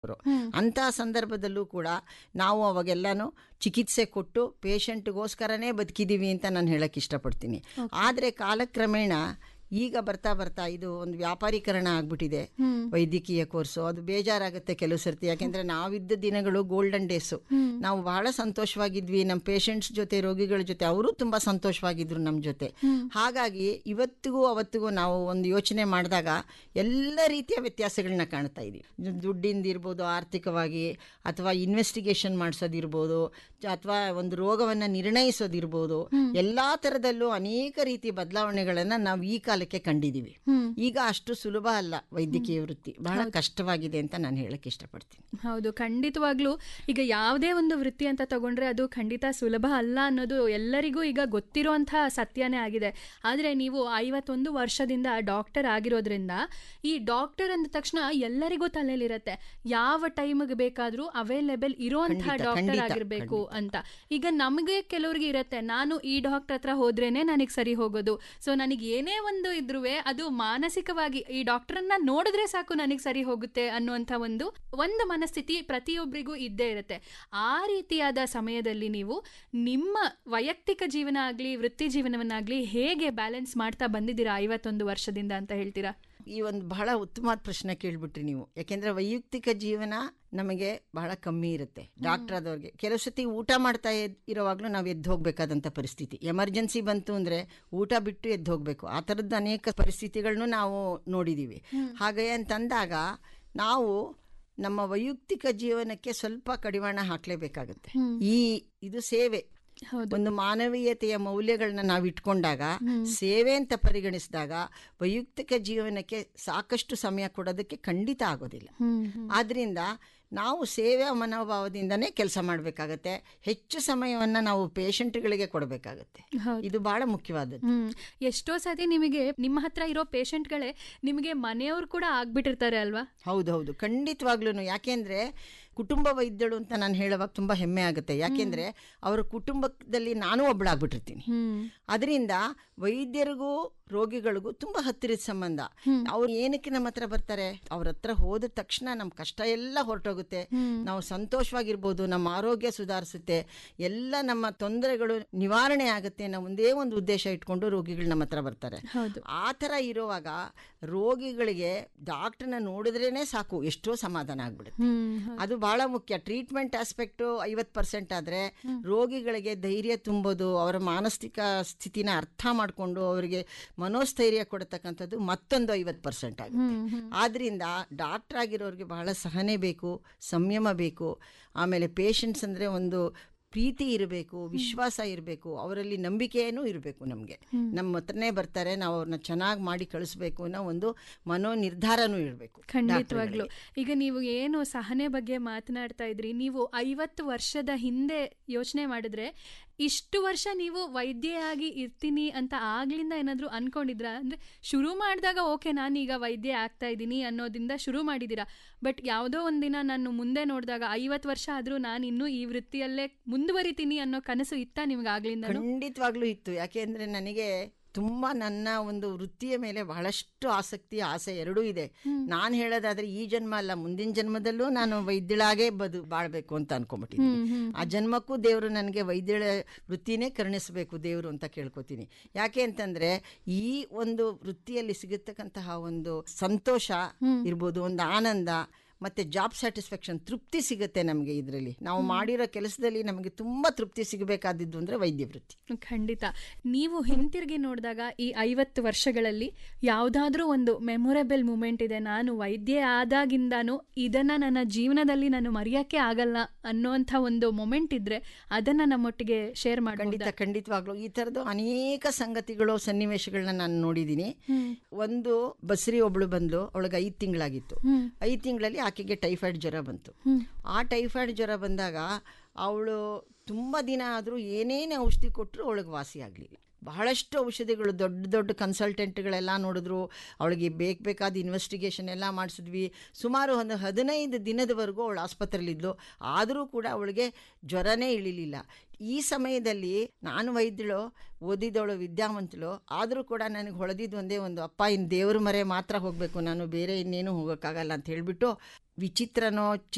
ಅವರು ಅಂತಹ ಸಂದರ್ಭದಲ್ಲೂ ಕೂಡ ನಾವು ಅವಾಗೆಲ್ಲಾನು ಚಿಕಿತ್ಸೆ ಕೊಟ್ಟು ಪೇಷಂಟ್ಗೋಸ್ಕರನೇ ಬದುಕಿದ್ದೀವಿ ಅಂತ ನಾನು ಹೇಳಕ್ಕೆ ಇಷ್ಟಪಡ್ತೀನಿ ಆದರೆ ಕಾಲಕ್ರಮೇಣ ಈಗ ಬರ್ತಾ ಬರ್ತಾ ಇದು ಒಂದು ವ್ಯಾಪಾರೀಕರಣ ಆಗ್ಬಿಟ್ಟಿದೆ ವೈದ್ಯಕೀಯ ಕೋರ್ಸು ಅದು ಬೇಜಾರಾಗುತ್ತೆ ಕೆಲವು ಸರ್ತಿ ಯಾಕೆಂದ್ರೆ ನಾವಿದ್ದ ದಿನಗಳು ಗೋಲ್ಡನ್ ಡೇಸು ನಾವು ಬಹಳ ಸಂತೋಷವಾಗಿದ್ವಿ ನಮ್ಮ ಪೇಷಂಟ್ಸ್ ಜೊತೆ ರೋಗಿಗಳ ಜೊತೆ ಅವರು ತುಂಬಾ ಸಂತೋಷವಾಗಿದ್ರು ನಮ್ಮ ಜೊತೆ ಹಾಗಾಗಿ ಇವತ್ತಿಗೂ ಅವತ್ತಿಗೂ ನಾವು ಒಂದು ಯೋಚನೆ ಮಾಡಿದಾಗ ಎಲ್ಲ ರೀತಿಯ ವ್ಯತ್ಯಾಸಗಳನ್ನ ಕಾಣ್ತಾ ಇದೀವಿ ದುಡ್ಡಿಂದ ಇರ್ಬೋದು ಆರ್ಥಿಕವಾಗಿ ಅಥವಾ ಇನ್ವೆಸ್ಟಿಗೇಷನ್ ಮಾಡಿಸೋದಿರ್ಬೋದು ಅಥವಾ ಒಂದು ರೋಗವನ್ನು ನಿರ್ಣಯಿಸೋದಿರ್ಬೋದು ಎಲ್ಲಾ ಥರದಲ್ಲೂ ಅನೇಕ ರೀತಿ ಬದಲಾವಣೆಗಳನ್ನ ನಾವು ಈ ಕಾಲಕ್ಕೆ ಕಂಡಿದ್ದೀವಿ ಈಗ ಅಷ್ಟು ಸುಲಭ ಅಲ್ಲ ವೈದ್ಯಕೀಯ ವೃತ್ತಿ ಬಹಳ ಕಷ್ಟವಾಗಿದೆ ಅಂತ ನಾನು ಹೇಳಕ್ ಇಷ್ಟಪಡ್ತೀನಿ ಹೌದು ಖಂಡಿತವಾಗ್ಲೂ ಈಗ ಯಾವುದೇ ಒಂದು ವೃತ್ತಿ ಅಂತ ತಗೊಂಡ್ರೆ ಅದು ಖಂಡಿತ ಸುಲಭ ಅಲ್ಲ ಅನ್ನೋದು ಎಲ್ಲರಿಗೂ ಈಗ ಗೊತ್ತಿರುವಂತಹ ಸತ್ಯನೇ ಆಗಿದೆ ಆದರೆ ನೀವು ಐವತ್ತೊಂದು ವರ್ಷದಿಂದ ಡಾಕ್ಟರ್ ಆಗಿರೋದ್ರಿಂದ ಈ ಡಾಕ್ಟರ್ ಅಂದ ತಕ್ಷಣ ಎಲ್ಲರಿಗೂ ತಲೆಯಲ್ಲಿರತ್ತೆ ಯಾವ ಟೈಮಿಗೆ ಬೇಕಾದ್ರೂ ಅವೈಲೇಬಲ್ ಇರುವಂತಹ ಖಂಡಿತ, ಡಾಕ್ಟರ್ ಖಂಡಿತ, ಆಗಿರ್ಬೇಕು ಅಂತ ಈಗ ನಮಗೆ ಕೆಲವ್ರಿಗೆ ಇರತ್ತೆ ನಾನು ಈ ಡಾಕ್ಟರ್ ಹತ್ರ ಹೋದ್ರೇನೆ ನನಗೆ ಸರಿ ಹೋಗೋದು ಸೊ ನನಗೆ ಏನೇ ಒಂದು ಇದ್ರುವೆ ಅದು ಮಾನಸಿಕವಾಗಿ ಈ ಡಾಕ್ಟರ್ನ ನೋಡಿದ್ರೆ ಸಾಕು ನನಗೆ ಸರಿ ಹೋಗುತ್ತೆ ಅನ್ನುವಂಥ ಒಂದು ಒಂದು ಮನಸ್ಥಿತಿ ಪ್ರತಿಯೊಬ್ಬರಿಗೂ ಇದ್ದೇ ಇರುತ್ತೆ ಆ ರೀತಿಯಾದ ಸಮಯದಲ್ಲಿ ನೀವು ನಿಮ್ಮ ವೈಯಕ್ತಿಕ ಜೀವನ ಆಗಲಿ ವೃತ್ತಿ ಜೀವನವನ್ನಾಗ್ಲಿ ಹೇಗೆ ಬ್ಯಾಲೆನ್ಸ್ ಮಾಡ್ತಾ ಬಂದಿದ್ದೀರಾ ಐವತ್ತೊಂದು ವರ್ಷದಿಂದ ಅಂತ ಹೇಳ್ತೀರಾ ಈ ಒಂದು ಬಹಳ ಉತ್ತಮವಾದ ಪ್ರಶ್ನೆ ಕೇಳ್ಬಿಟ್ರಿ ನೀವು ಯಾಕೆಂದ್ರೆ ವೈಯಕ್ತಿಕ ಜೀವನ ನಮಗೆ ಬಹಳ ಕಮ್ಮಿ ಇರುತ್ತೆ ಡಾಕ್ಟರ್ ಆದವ್ರಿಗೆ ಕೆಲವು ಸತಿ ಊಟ ಮಾಡ್ತಾ ಇದ್- ಇರೋವಾಗ್ಲೂ ನಾವು ಎದ್ದು ಹೋಗ್ಬೇಕಾದಂಥ ಪರಿಸ್ಥಿತಿ ಎಮರ್ಜೆನ್ಸಿ ಬಂತು ಅಂದ್ರೆ ಊಟ ಬಿಟ್ಟು ಎದ್ದು ಹೋಗ್ಬೇಕು ಆ ಥರದ್ದು ಅನೇಕ ಪರಿಸ್ಥಿತಿಗಳನ್ನು ನಾವು ನೋಡಿದ್ದೀವಿ ಹಾಗೆ ಅಂತಂದಾಗ ನಾವು ನಮ್ಮ ವೈಯಕ್ತಿಕ ಜೀವನಕ್ಕೆ ಸ್ವಲ್ಪ ಕಡಿವಾಣ ಹಾಕ್ಲೇಬೇಕಾಗುತ್ತೆ ಈ ಇದು ಸೇವೆ ಹೌದು ಒಂದು ಮಾನವೀಯತೆಯ ಮೌಲ್ಯಗಳನ್ನ ನಾವು ಇಟ್ಕೊಂಡಾಗ ಸೇವೆ ಅಂತ ಪರಿಗಣಿಸಿದಾಗ ವೈಯಕ್ತಿಕ ಜೀವನಕ್ಕೆ ಸಾಕಷ್ಟು ಸಮಯ ಕೊಡೋದಕ್ಕೆ ಖಂಡಿತ ಆಗೋದಿಲ್ಲ ಆದ್ರಿಂದ ನಾವು ಸೇವೆ ಮನೋಭಾವದಿಂದನೇ ಕೆಲಸ ಮಾಡಬೇಕಾಗತ್ತೆ ಹೆಚ್ಚು ಸಮಯವನ್ನ ನಾವು ಪೇಷಂಟ್ಗಳಿಗೆ ಕೊಡಬೇಕಾಗತ್ತೆ ಹೌದು ಇದು ಬಹಳ ಮುಖ್ಯವಾದದ್ದು ಹ್ಮ್ ಎಷ್ಟೋ ಸತಿ ನಿಮಗೆ ನಿಮ್ಮ ಹತ್ರ ಇರೋ ಪೇಷಂಟ್ಗಳೇ ನಿಮಗೆ ಮನೆಯವ್ರು ಕೂಡ ಆಗ್ಬಿಟ್ಟಿರ್ತಾರೆ ಅಲ್ವಾ ಹೌದೌದು ಖಂಡಿತವಾಗ್ಲೂ ಯಾಕೆಂದ್ರೆ ಕುಟುಂಬ ವೈದ್ಯಳು ಅಂತ ನಾನು ಹೇಳುವಾಗ ತುಂಬಾ ಹೆಮ್ಮೆ ಆಗುತ್ತೆ ಯಾಕೆಂದ್ರೆ ಅವರ ಕುಟುಂಬದಲ್ಲಿ ನಾನು ಒಬ್ಬಳಾಗ್ಬಿಟ್ಟಿರ್ತೀನಿ ಹ್ಮ್ ಅದರಿಂದ ವೈದ್ಯರಿಗೂ ರೋಗಿಗಳಿಗೂ ತುಂಬಾ ಹತ್ತಿರದ ಸಂಬಂಧ ಅವ್ರು ಏನಕ್ಕೆ ನಮ್ಮ ಹತ್ರ ಬರ್ತಾರೆ ಅವ್ರ ಹತ್ರ ಹೋದ ತಕ್ಷಣ ನಮ್ಮ ಕಷ್ಟ ಎಲ್ಲ ಹೊರಟೋಗುತ್ತೆ ನಾವು ಸಂತೋಷವಾಗಿರ್ಬೋದು ನಮ್ಮ ಆರೋಗ್ಯ ಸುಧಾರಿಸುತ್ತೆ ಎಲ್ಲ ನಮ್ಮ ತೊಂದರೆಗಳು ನಿವಾರಣೆ ಆಗುತ್ತೆ ನಾವು ಒಂದೇ ಒಂದು ಉದ್ದೇಶ ಇಟ್ಕೊಂಡು ರೋಗಿಗಳು ನಮ್ಮ ಹತ್ರ ಬರ್ತಾರೆ ಹೌದು ಆ ಥರ ಇರುವಾಗ ರೋಗಿಗಳಿಗೆ ಡಾಕ್ಟರ್ನ ನೋಡಿದ್ರೇನೆ ಸಾಕು ಎಷ್ಟೋ ಸಮಾಧಾನ ಆಗ್ಬಿಡುತ್ತೆ ಹ್ಮ್ ಅದು ಬಹಳ ಮುಖ್ಯ ಟ್ರೀಟ್ಮೆಂಟ್ ಆಸ್ಪೆಕ್ಟು ಐವತ್ತು ಪರ್ಸೆಂಟ್ ಆದರೆ ರೋಗಿಗಳಿಗೆ ಧೈರ್ಯ ತುಂಬೋದು ಅವರ ಮಾನಸಿಕ ಸ್ಥಿತಿನ ಅರ್ಥ ಮಾಡಿಕೊಂಡು ಅವರಿಗೆ ಮನೋಸ್ಥೈರ್ಯ ಕೊಡತಕ್ಕಂಥದ್ದು ಮತ್ತೊಂದು ಐವತ್ತು ಪರ್ಸೆಂಟ್ ಆಗುತ್ತೆ ಆದ್ರಿಂದ ಡಾಕ್ಟರ್ ಆಗಿರೋರಿಗೆ ಬಹಳ ಸಹನೆ ಬೇಕು ಸಂಯಮ ಬೇಕು ಆಮೇಲೆ ಪೇಷಂಟ್ಸ್ ಅಂದರೆ ಒಂದು ಪ್ರೀತಿ ಇರಬೇಕು ವಿಶ್ವಾಸ ಇರಬೇಕು ಅವರಲ್ಲಿ ನಂಬಿಕೆಯೂ ಇರಬೇಕು ನಮಗೆ ನಮ್ಮ ಹತ್ರನೇ ಬರ್ತಾರೆ ನಾವು ಅವ್ರನ್ನ ಚೆನ್ನಾಗಿ ಮಾಡಿ ಕಳಿಸ್ಬೇಕು ಅನ್ನೋ ಒಂದು ಮನೋ ನಿರ್ಧಾರನೂ ಇರಬೇಕು ಖಂಡಿತವಾಗ್ಲು ಈಗ ನೀವು ಏನು ಸಹನೆ ಬಗ್ಗೆ ಮಾತನಾಡ್ತಾ ಇದ್ರಿ ನೀವು ಐವತ್ತು ವರ್ಷದ ಹಿಂದೆ ಯೋಚನೆ ಮಾಡಿದ್ರೆ ಇಷ್ಟು ವರ್ಷ ನೀವು ವೈದ್ಯೆಯಾಗಿ ಇರ್ತೀನಿ ಅಂತ ಆಗ್ಲಿಂದ ಏನಾದರೂ ಅನ್ಕೊಂಡಿದ್ರ ಅಂದ್ರೆ ಶುರು ಮಾಡಿದಾಗ ಓಕೆ ನಾನೀಗ ವೈದ್ಯ ಆಗ್ತಾ ಇದ್ದೀನಿ ಅನ್ನೋದ್ರಿಂದ ಶುರು ಮಾಡಿದ್ದೀರಾ ಬಟ್ ಯಾವುದೋ ಒಂದಿನ ನಾನು ಮುಂದೆ ನೋಡಿದಾಗ ಐವತ್ತು ವರ್ಷ ಆದರೂ ನಾನು ಇನ್ನೂ ಈ ವೃತ್ತಿಯಲ್ಲೇ ಮುಂದುವರಿತೀನಿ ಅನ್ನೋ ಕನಸು ಇತ್ತ ನಿಮ್ಗೆ ಆಗ್ಲಿಂದ ಖಂಡಿತವಾಗ್ಲೂ ಇತ್ತು ಯಾಕೆಂದ್ರೆ ನನಗೆ ತುಂಬಾ ನನ್ನ ಒಂದು ವೃತ್ತಿಯ ಮೇಲೆ ಬಹಳಷ್ಟು ಆಸಕ್ತಿ ಆಸೆ ಎರಡೂ ಇದೆ ನಾನು ಹೇಳೋದಾದ್ರೆ ಈ ಜನ್ಮ ಅಲ್ಲ ಮುಂದಿನ ಜನ್ಮದಲ್ಲೂ ನಾನು ವೈದ್ಯಳಾಗೇ ಬದು ಬಾಳ್ಬೇಕು ಅಂತ ಅನ್ಕೊಂಡ್ಬಿಟ್ಟಿದ್ದೀನಿ ಆ ಜನ್ಮಕ್ಕೂ ದೇವರು ನನಗೆ ವೈದ್ಯಳ ವೃತ್ತಿನೇ ಕರುಣಿಸಬೇಕು ದೇವರು ಅಂತ ಕೇಳ್ಕೊತೀನಿ ಯಾಕೆ ಅಂತಂದ್ರೆ ಈ ಒಂದು ವೃತ್ತಿಯಲ್ಲಿ ಸಿಗತಕ್ಕಂತಹ ಒಂದು ಸಂತೋಷ ಇರ್ಬೋದು ಒಂದು ಆನಂದ ಮತ್ತೆ ಜಾಬ್ ಸ್ಯಾಟಿಸ್ಫ್ಯಾಕ್ಷನ್ ತೃಪ್ತಿ ಸಿಗುತ್ತೆ ನಮಗೆ ಇದರಲ್ಲಿ ನಾವು ಮಾಡಿರೋ ಕೆಲಸದಲ್ಲಿ ನಮಗೆ ತುಂಬಾ ತೃಪ್ತಿ ಸಿಗಬೇಕಾದಿದ್ದು ಅಂದ್ರೆ ವೈದ್ಯ ವೃತ್ತಿ ಖಂಡಿತ ನೀವು ಹಿಂತಿರುಗಿ ನೋಡಿದಾಗ ಈ ಐವತ್ತು ವರ್ಷಗಳಲ್ಲಿ ಯಾವುದಾದ್ರೂ ಒಂದು ಮೆಮೊರೇಬಲ್ ಮೂಮೆಂಟ್ ಇದೆ ನಾನು ವೈದ್ಯ ಆದಾಗಿಂದಾನು ಇದನ್ನ ನನ್ನ ಜೀವನದಲ್ಲಿ ನಾನು ಮರೆಯೋಕ್ಕೆ ಆಗಲ್ಲ ಅನ್ನೋಂಥ ಒಂದು ಮೊಮೆಂಟ್ ಇದ್ರೆ ಅದನ್ನ ನಮ್ಮೊಟ್ಟಿಗೆ ಶೇರ್ ಖಂಡಿತ ಮಾಡಬಹುದು ಖಂಡಿತವಾಗ್ಲು ಈ ತರದ್ದು ಅನೇಕ ಸಂಗತಿಗಳು ಸನ್ನಿವೇಶಗಳನ್ನ ನಾನು ನೋಡಿದ್ದೀನಿ ಒಂದು ಬಸ್ರಿ ಒಬ್ಳು ಬಂದ್ಲು ಅವಳಿಗೆ ಐದು ತಿಂಗಳಾಗಿತ್ತು ಐದು ತಿಂಗಳಲ್ಲಿ ಆಕೆಗೆ ಟೈಫಾಯ್ಡ್ ಜ್ವರ ಬಂತು ಆ ಟೈಫಾಯ್ಡ್ ಜ್ವರ ಬಂದಾಗ ಅವಳು ತುಂಬ ದಿನ ಆದರೂ ಏನೇನು ಔಷಧಿ ಕೊಟ್ಟರು ಅವಳಿಗೆ ವಾಸಿ ಆಗಲಿಲ್ಲ ಬಹಳಷ್ಟು ಔಷಧಿಗಳು ದೊಡ್ಡ ದೊಡ್ಡ ಕನ್ಸಲ್ಟೆಂಟ್ಗಳೆಲ್ಲ ನೋಡಿದ್ರು ಅವಳಿಗೆ ಬೇಕು ಬೇಕಾದ ಇನ್ವೆಸ್ಟಿಗೇಷನ್ ಎಲ್ಲ ಮಾಡಿಸಿದ್ವಿ ಸುಮಾರು ಒಂದು ಹದಿನೈದು ದಿನದವರೆಗೂ ಅವಳು ಆಸ್ಪತ್ರೆಯಲ್ಲಿದ್ಲು ಆದರೂ ಕೂಡ ಅವಳಿಗೆ ಜ್ವರನೇ ಇಳಿಲಿಲ್ಲ ಈ ಸಮಯದಲ್ಲಿ ನಾನು ವೈದ್ಯಳು ಓದಿದವಳು ವಿದ್ಯಾವಂತಳು ಆದರೂ ಕೂಡ ನನಗೆ ಹೊಳೆದಿದ್ದು ಒಂದೇ ಒಂದು ಅಪ್ಪ ಇನ್ನು ದೇವ್ರ ಮರೆ ಮಾತ್ರ ಹೋಗಬೇಕು ನಾನು ಬೇರೆ ಇನ್ನೇನು ಹೋಗೋಕ್ಕಾಗಲ್ಲ ಅಂತ ಹೇಳಿಬಿಟ್ಟು ವಿಚಿತ್ರನೋ